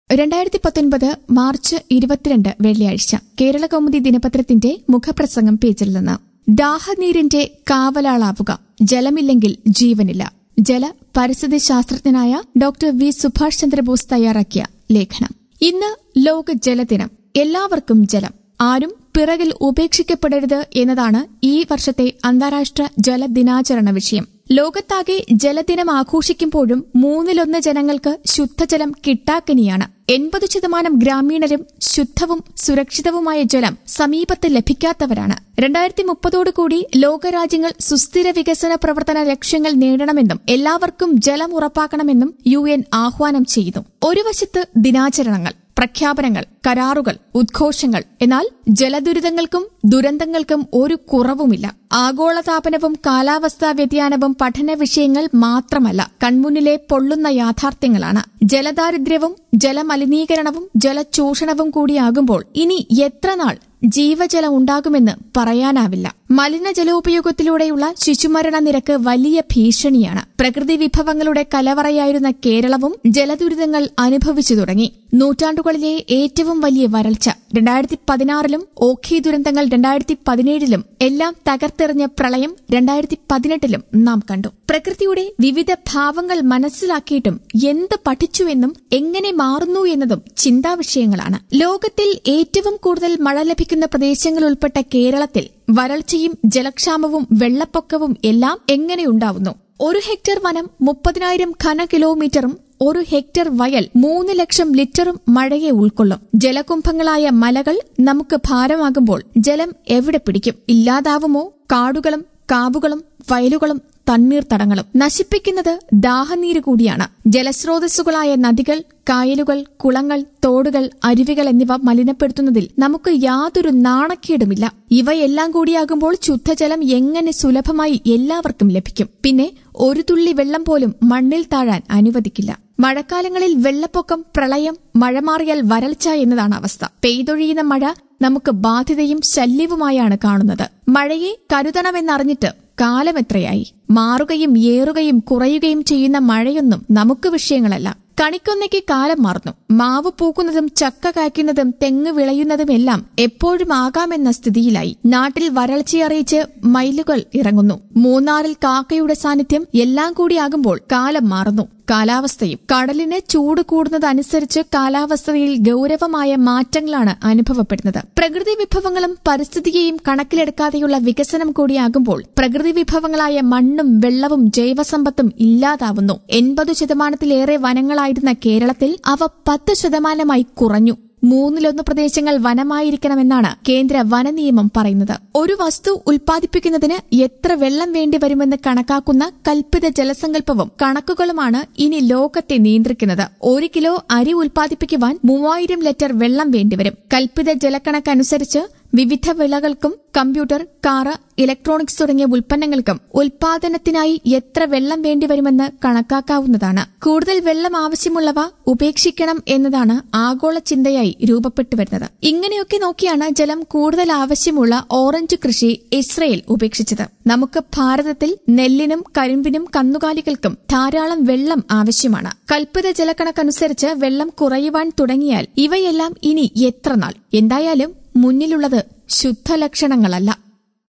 രണ്ടായിരത്തി പത്തൊൻപത് മാർച്ച് ഇരുപത്തിരണ്ട് വെള്ളിയാഴ്ച കേരള കൗമുദി ദിനപത്രത്തിന്റെ മുഖപ്രസംഗം പേജിൽ നിന്ന് ദാഹനീരിന്റെ കാവലാളാവുക ജലമില്ലെങ്കിൽ ജീവനില്ല ജല പരിസ്ഥിതി ശാസ്ത്രജ്ഞനായ ഡോക്ടർ വി സുഭാഷ് ചന്ദ്രബോസ് തയ്യാറാക്കിയ ലേഖനം ഇന്ന് ലോക ജലദിനം എല്ലാവർക്കും ജലം ആരും പിറകിൽ ഉപേക്ഷിക്കപ്പെടരുത് എന്നതാണ് ഈ വർഷത്തെ അന്താരാഷ്ട്ര ജലദിനാചരണ വിഷയം ലോകത്താകെ ജലദിനം ആഘോഷിക്കുമ്പോഴും മൂന്നിലൊന്ന് ജനങ്ങൾക്ക് ശുദ്ധജലം കിട്ടാക്കനിയാണ് എൺപത് ശതമാനം ഗ്രാമീണരും ശുദ്ധവും സുരക്ഷിതവുമായ ജലം സമീപത്ത് ലഭിക്കാത്തവരാണ് രണ്ടായിരത്തി മുപ്പതോടുകൂടി ലോകരാജ്യങ്ങൾ സുസ്ഥിര വികസന പ്രവർത്തന ലക്ഷ്യങ്ങൾ നേടണമെന്നും എല്ലാവർക്കും ജലം ഉറപ്പാക്കണമെന്നും യു എൻ ആഹ്വാനം ചെയ്യുന്നു ഒരു വശത്ത് ദിനാചരണങ്ങൾ പ്രഖ്യാപനങ്ങൾ കരാറുകൾ ഉദ്ഘോഷങ്ങൾ എന്നാൽ ജലദുരിതങ്ങൾക്കും ദുരന്തങ്ങൾക്കും ഒരു കുറവുമില്ല ആഗോളതാപനവും കാലാവസ്ഥാ വ്യതിയാനവും പഠന വിഷയങ്ങൾ മാത്രമല്ല കൺമുന്നിലെ പൊള്ളുന്ന യാഥാർത്ഥ്യങ്ങളാണ് ജലദാരിദ്ര്യവും ജലമലിനീകരണവും ജലചൂഷണവും കൂടിയാകുമ്പോൾ ഇനി എത്ര നാൾ ജീവജലം ഉണ്ടാകുമെന്ന് പറയാനാവില്ല മലിനജലോപയോഗത്തിലൂടെയുള്ള ശിശുമരണ നിരക്ക് വലിയ ഭീഷണിയാണ് പ്രകൃതി വിഭവങ്ങളുടെ കലവറയായിരുന്ന കേരളവും ജലദുരിതങ്ങൾ അനുഭവിച്ചു തുടങ്ങി നൂറ്റാണ്ടുകളിലെ ഏറ്റവും വലിയ വരൾച്ച രണ്ടായിരത്തി പതിനാറിലും ഓഖി ദുരന്തങ്ങൾ രണ്ടായിരത്തി പതിനേഴിലും എല്ലാം തകർത്തെറിഞ്ഞ പ്രളയം രണ്ടായിരത്തി പതിനെട്ടിലും നാം കണ്ടു പ്രകൃതിയുടെ വിവിധ ഭാവങ്ങൾ മനസ്സിലാക്കിയിട്ടും എന്ത് പഠിച്ചുവെന്നും എങ്ങനെ മാറുന്നു എന്നതും ചിന്താവിഷയങ്ങളാണ് ലോകത്തിൽ ഏറ്റവും കൂടുതൽ മഴ ലഭിക്കുന്ന പ്രദേശങ്ങൾ ഉൾപ്പെട്ട കേരളത്തിൽ വരൾച്ചയും ജലക്ഷാമവും വെള്ളപ്പൊക്കവും എല്ലാം എങ്ങനെയുണ്ടാവുന്നു ഒരു ഹെക്ടർ വനം മുപ്പതിനായിരം ഘന കിലോമീറ്ററും ഒരു ഹെക്ടർ വയൽ മൂന്ന് ലക്ഷം ലിറ്ററും മഴയെ ഉൾക്കൊള്ളും ജലകുംഭങ്ങളായ മലകൾ നമുക്ക് ഭാരമാകുമ്പോൾ ജലം എവിടെ പിടിക്കും ഇല്ലാതാവുമോ കാടുകളും കാവുകളും വയലുകളും തണ്ണീർത്തടങ്ങളും നശിപ്പിക്കുന്നത് ദാഹനീര് കൂടിയാണ് ജലസ്രോതസ്സുകളായ നദികൾ കായലുകൾ കുളങ്ങൾ തോടുകൾ അരുവികൾ എന്നിവ മലിനപ്പെടുത്തുന്നതിൽ നമുക്ക് യാതൊരു നാണക്കേടുമില്ല ഇവയെല്ലാം കൂടിയാകുമ്പോൾ ശുദ്ധജലം എങ്ങനെ സുലഭമായി എല്ലാവർക്കും ലഭിക്കും പിന്നെ ഒരു തുള്ളി വെള്ളം പോലും മണ്ണിൽ താഴാൻ അനുവദിക്കില്ല മഴക്കാലങ്ങളിൽ വെള്ളപ്പൊക്കം പ്രളയം മഴ മാറിയാൽ വരൾച്ച എന്നതാണ് അവസ്ഥ പെയ്തൊഴിയുന്ന മഴ നമുക്ക് ബാധ്യതയും ശല്യവുമായാണ് കാണുന്നത് മഴയെ കരുതണമെന്നറിഞ്ഞിട്ട് കാലമെത്രയായി മാറുകയും ഏറുകയും കുറയുകയും ചെയ്യുന്ന മഴയൊന്നും നമുക്ക് വിഷയങ്ങളല്ല കണിക്കൊന്നയ്ക്ക് കാലം മാറുന്നു മാവ് പൂക്കുന്നതും ചക്ക കായ്ക്കുന്നതും തെങ്ങ് വിളയുന്നതുമെല്ലാം എപ്പോഴും ആകാമെന്ന സ്ഥിതിയിലായി നാട്ടിൽ വരൾച്ചയറിയിച്ച് മയിലുകൾ ഇറങ്ങുന്നു മൂന്നാറിൽ കാക്കയുടെ സാന്നിധ്യം എല്ലാം കൂടിയാകുമ്പോൾ കാലം മാറുന്നു കാലാവസ്ഥയും കടലിന് ചൂട് കൂടുന്നതനുസരിച്ച് കാലാവസ്ഥയിൽ ഗൌരവമായ മാറ്റങ്ങളാണ് അനുഭവപ്പെടുന്നത് പ്രകൃതി വിഭവങ്ങളും പരിസ്ഥിതിയെയും കണക്കിലെടുക്കാതെയുള്ള വികസനം കൂടിയാകുമ്പോൾ പ്രകൃതി വിഭവങ്ങളായ മണ്ണും വെള്ളവും ജൈവസമ്പത്തും ഇല്ലാതാവുന്നു എൺപത് ശതമാനത്തിലേറെ വനങ്ങളായിരുന്ന കേരളത്തിൽ അവ പത്ത് ശതമാനമായി കുറഞ്ഞു മൂന്നിലൊന്ന് പ്രദേശങ്ങൾ വനമായിരിക്കണമെന്നാണ് കേന്ദ്ര വനനിയമം പറയുന്നത് ഒരു വസ്തു ഉൽപ്പാദിപ്പിക്കുന്നതിന് എത്ര വെള്ളം വേണ്ടിവരുമെന്ന് കണക്കാക്കുന്ന കൽപ്പിത ജലസങ്കല്പവും കണക്കുകളുമാണ് ഇനി ലോകത്തെ നിയന്ത്രിക്കുന്നത് ഒരു കിലോ അരി ഉൽപ്പാദിപ്പിക്കുവാൻ മൂവായിരം ലിറ്റർ വെള്ളം വേണ്ടിവരും കൽപ്പിത ജലക്കണക്കനുസരിച്ച് വിവിധ വിളകൾക്കും കമ്പ്യൂട്ടർ കാറ് ഇലക്ട്രോണിക്സ് തുടങ്ങിയ ഉൽപ്പന്നങ്ങൾക്കും ഉൽപാദനത്തിനായി എത്ര വെള്ളം വേണ്ടിവരുമെന്ന് കണക്കാക്കാവുന്നതാണ് കൂടുതൽ വെള്ളം ആവശ്യമുള്ളവ ഉപേക്ഷിക്കണം എന്നതാണ് ആഗോള ചിന്തയായി രൂപപ്പെട്ടുവരുന്നത് ഇങ്ങനെയൊക്കെ നോക്കിയാണ് ജലം കൂടുതൽ ആവശ്യമുള്ള ഓറഞ്ച് കൃഷി ഇസ്രയേൽ ഉപേക്ഷിച്ചത് നമുക്ക് ഭാരതത്തിൽ നെല്ലിനും കരിമ്പിനും കന്നുകാലികൾക്കും ധാരാളം വെള്ളം ആവശ്യമാണ് കൽപ്പിത ജലക്കണക്കനുസരിച്ച് വെള്ളം കുറയുവാൻ തുടങ്ങിയാൽ ഇവയെല്ലാം ഇനി എത്ര നാൾ എന്തായാലും മുന്നിലുള്ളത് ശുദ്ധലക്ഷണങ്ങളല്ല